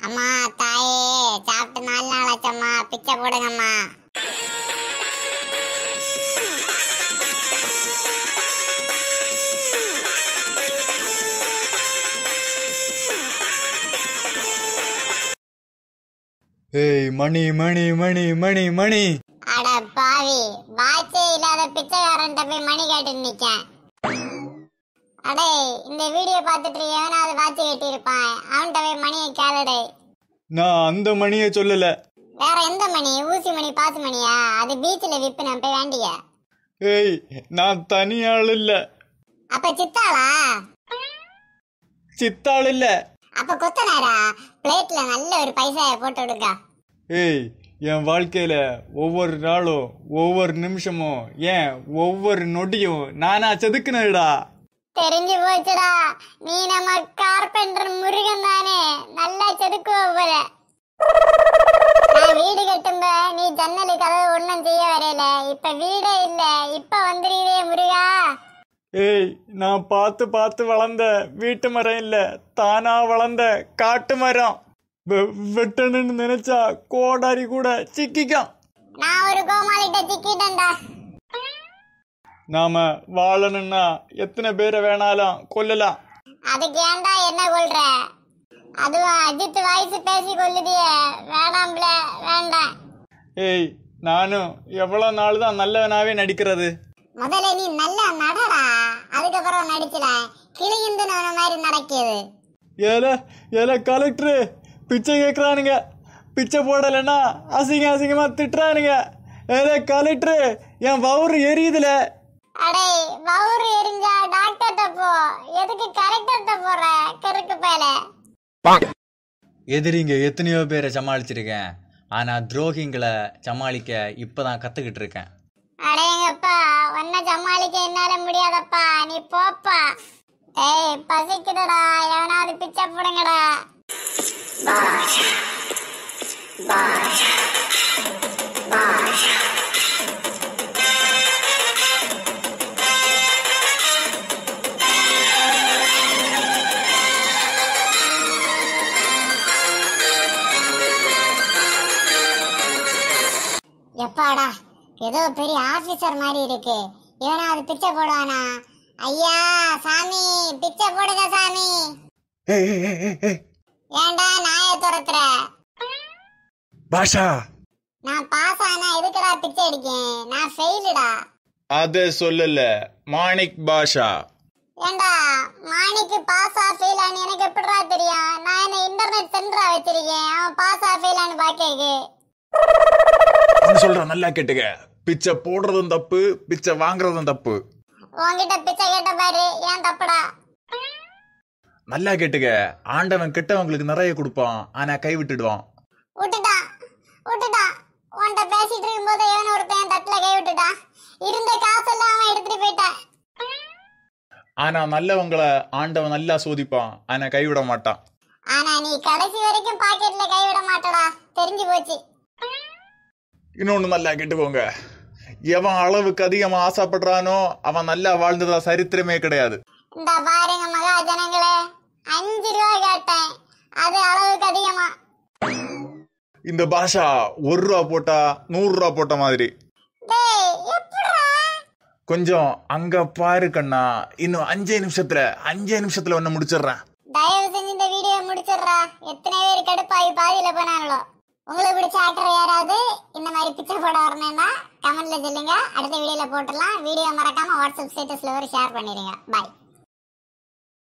அம்மா தாயே சாப்பிட்டு நாலு நாள் ஆச்சம்மா பிச்சை போடுங்கம்மா ஏய் மணி மணி மணி மணி மணி அட பாவி வாட்சே இல்லாத பிச்சைக்காரன்ட்ட போய் மணி கேட்டு நிக்கேன் அடே இந்த வீடியோ பார்த்துட்டு எவனாவது வாட்ச் கட்டியிருப்பான் அவன்கிட்ட போய் மணியை கேளுடே நான் அந்த மணியை சொல்லல வேற எந்த மணி ஊசி மணி பாசு மணியா அது பீச்சில் விப்பு நான் போய் வேண்டிய ஏய் நான் தனியாள் இல்ல அப்ப சித்தாளா சித்தாள் இல்ல அப்ப கொத்தனாரா பிளேட்ல நல்ல ஒரு பைசாய போட்டு விடுங்க ஏய் என் வாழ்க்கையில ஒவ்வொரு நாளும் ஒவ்வொரு நிமிஷமும் ஏன் ஒவ்வொரு நொடியும் நானா செதுக்குனதுடா தெரிஞ்சு போச்சுடா நீ நம்ம கார்பெண்டர் முருகன் தானே நல்லா செதுக்குவ போல நான் வீடு கட்டும்ப நீ ஜன்னலு கதவு ஒண்ணும் செய்ய வரையில இப்ப வீடே இல்ல இப்ப வந்துருக்கிறே முருகா ஏய் நான் பார்த்து பார்த்து வளர்ந்த வீட்டு மரம் இல்ல தானா வளர்ந்த காட்டு மரம் வெ- வெட்டணும்னு நினைச்சா கோடாரி கூட சிக்கிக்கும் நான் ஒரு கோமாளிட்ட சிக்கிட்டேன்டா நாம வாழணும்னா எத்தனை பேரை வேணாலும் கொல்லலாம் அதுக்கு ஏன்டா என்ன கொள்ற அதுவும் அஜித் வாய்ஸ் பேசி கொல்லுதியே வேணாம்ல வேண்டாம் ஏய் நானும் எவ்வளோ நாள் தான் நல்லவனாவே நடிக்கிறது முதல்ல நீ நல்லா நடடா அதுக்கப்புறம் நடிச்சல கிளியுந்துன மாதிரி நடக்கியது ஏல ஏல கலெக்டரு பிச்சை கேட்குறானுங்க பிச்சை போடலைன்னா அசிங்க அசிங்கமா திட்டுறானுங்க ஏல கலெக்டரு என் வவுறு எரியுதுல அடே வவுறு எரிஞ்சா டாக்டர்கிட்ட போ எதுக்கு கரெக்டர்கிட்ட போற கருக்கு பேல எதிரிங்க எத்தனையோ பேரை சமாளிச்சிருக்கேன் ஆனால் துரோகிங்களை சமாளிக்க இப்பதான் கற்றுக்கிட்டு இருக்கேன் அடேங்கப்பா உன்னை சமாளிக்க என்னால முடியாதப்பா நீ போப்பா ஏய் பசிக்குதுடா எவனாவது பிச்சை போடுங்கடா எப்பாடா ஏதோ பெரிய ஆபீசர் மாதிரி இருக்கு இவனாவது பிச்சை போடுவானா ஐயா சாமி பிச்சை போடுங்க சாமி ஏன்டா நாய துரத்துற பாஷா நான் பாஸ் ஆனா எதுக்குடா பிச்சை அடிக்கேன் நான் ஃபெயிலுடா அதை சொல்லல மாணிக் பாஷா ஏண்டா மாணிக்கு பாஸ் ஆ ஃபெயில் ஆனு எனக்கு எப்படிடா தெரியும் நான் என்ன இன்டர்நெட் சென்டரா வச்சிருக்கேன் அவன் பாஸ் ஆ ஃபெயில் ஆனு பாக்கேக்கு சொல்ற நல்லா கேட்டுக்க பிச்சை போடுறதும் தப்பு பிச்சை வாங்குறதும் தப்பு உன்கிட்ட பிச்சை கேட்ட பாரு ஏன் தப்புடா நல்லா கேட்டுக்க ஆண்டவன் கெட்டவங்களுக்கு நிறைய கொடுப்பான் ஆனா கை விட்டுடுவான் விட்டுட்டான் விட்டுட்டான் உன்கிட்ட பேசிட்டு இருக்கும்போது எவன் ஒருத்தன் என் தட்டுல கை விட்டுட்டான் இருந்த காசெல்லாம் அவன் எடுத்துட்டு போயிட்டான் ஆனா நல்லவங்களை ஆண்டவன் நல்லா சோதிப்பான் ஆனா கைவிட மாட்டான் ஆனா நீ கடைசி வரைக்கும் பாக்கெட்ல கை விட மாட்டடா தெரிஞ்சு போச்சு இன்னொன்னு நல்லா கேட்டுக்கோங்க எவன் அளவுக்கு அதிகமா ஆசைப்படுறானோ அவன் நல்லா வாழ்ந்ததா சரித்திரமே கிடையாது இந்த பாருங்க மகாஜனங்களே அஞ்சு ரூபா கேட்டேன் அது அளவுக்கு அதிகமா இந்த பாஷா ஒரு ரூபா போட்டா நூறு ரூபா போட்ட மாதிரி டேய் எப்படிடா கொஞ்சம் அங்க பாரு கண்ணா இன்னும் அஞ்சே நிமிஷத்துல அஞ்சே நிமிஷத்துல ஒன்னு முடிச்சிடுறேன் தயவு செஞ்சு இந்த வீடியோ முடிச்சிடுறா எத்தனை பேர் கடுப்பாகி பாதியில போனாங்களோ உங்களுக்கு பிடிச்ச ஆக்டர் யாராவது இந்த மாதிரி பிக்சர் போட வரணும்னா கமெண்ட்ல சொல்லுங்க அடுத்த வீடியோல போட்டுடலாம் வீடியோ மறக்காம வாட்ஸ்அப் ஸ்டேட்டஸ்ல ஒரு ஷேர் பண்ணிடுங்க பாய்